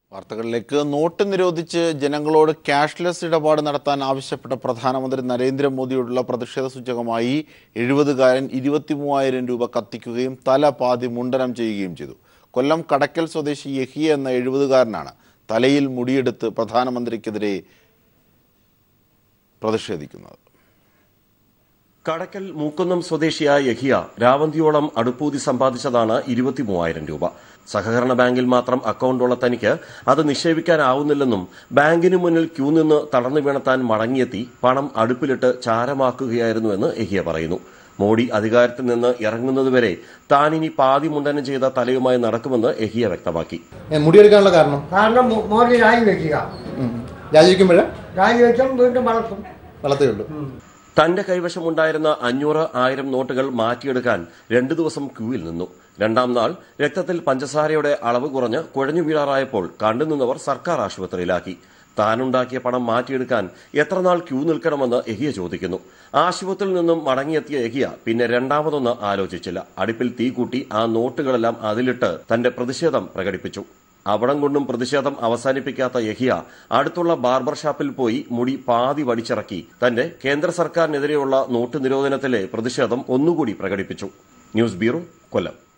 വാർത്തകളിലേക്ക് നോട്ട് നിരോധിച്ച് ജനങ്ങളോട് ക്യാഷ്ലെസ് ഇടപാട് നടത്താൻ ആവശ്യപ്പെട്ട പ്രധാനമന്ത്രി നരേന്ദ്രമോദിയോടുള്ള പ്രതിഷേധ സൂചകമായി എഴുപതുകാരൻ ഇരുപത്തി മൂവായിരം രൂപ കത്തിക്കുകയും തല പാതി മുണ്ടനം ചെയ്യുകയും ചെയ്തു കൊല്ലം കടക്കൽ സ്വദേശി യഹിയ എന്ന എഴുപതുകാരനാണ് തലയിൽ മുടിയെടുത്ത് പ്രധാനമന്ത്രിക്കെതിരെ പ്രതിഷേധിക്കുന്നത് കടക്കൽ മൂക്കുന്നം സ്വദേശിയായ യഹിയ രാവന്തിയോളം അടുപ്പൂതി സമ്പാദിച്ചതാണ് ഇരുപത്തി മൂവായിരം രൂപ സഹകരണ ബാങ്കിൽ മാത്രം അക്കൗണ്ടുള്ള തനിക്ക് അത് നിക്ഷേപിക്കാനാവുന്നില്ലെന്നും ബാങ്കിന് മുന്നിൽ ക്യൂ നിന്ന് തളർന്നു വീണ താൻ മടങ്ങിയെത്തി പണം അടുപ്പിലിട്ട് ചാരമാക്കുകയായിരുന്നുവെന്ന് യഹിയ പറയുന്നു മോഡി അധികാരത്തിൽ നിന്ന് ഇറങ്ങുന്നതുവരെ താൻ ഇനി പാതി മുണ്ടനം ചെയ്ത തലയുമായി നടക്കുമെന്ന് യഹിയ വ്യക്തമാക്കി ഏ, മുടിയെടുക്കാനുള്ള കാരണം കാരണം മോ- മോദി രാജിവെക്കുക രാജിവെക്കുമ്പോഴേ രാജിവെച്ചും വീണ്ടും വളർത്തും വളർത്തേ ഉള്ളൂ തന്റെ കൈവശമുണ്ടായിരുന്ന അഞ്ഞൂറ് ആയിരം നോട്ടുകൾ മാറ്റിയെടുക്കാൻ രണ്ടു ദിവസം ക്യൂവിൽ നിന്നു രണ്ടാം നാൾ രക്തത്തിൽ പഞ്ചസാരയുടെ അളവ് കുറഞ്ഞ് കുഴഞ്ഞു വീഴാറായപ്പോൾ കണ്ടുനിന്നവർ സർക്കാർ ആശുപത്രിയിലാക്കി താനുണ്ടാക്കിയ പണം മാറ്റിയെടുക്കാൻ എത്ര നാൾ ക്യൂ നിൽക്കണമെന്ന് എഹിയ ചോദിക്കുന്നു ആശുപത്രിയിൽ നിന്നും മടങ്ങിയെത്തിയ എഹിയ പിന്നെ രണ്ടാമതൊന്ന് ആലോചിച്ചില്ല അടുപ്പിൽ തീ കൂട്ടി ആ നോട്ടുകളെല്ലാം അതിലിട്ട് തന്റെ പ്രതിഷേധം പ്രകടിപ്പിച്ചു അവിടം കൊണ്ടും പ്രതിഷേധം അവസാനിപ്പിക്കാത്ത യഹിയ അടുത്തുള്ള ബാർബർ ഷാപ്പിൽ പോയി മുടി പാതി വടിച്ചിറക്കി തന്റെ കേന്ദ്ര സർക്കാരിനെതിരെയുള്ള നോട്ട് നിരോധനത്തിലെ പ്രതിഷേധം ഒന്നുകൂടി പ്രകടിപ്പിച്ചു ന്യൂസ് ബ്യൂറോ കൊല്ലം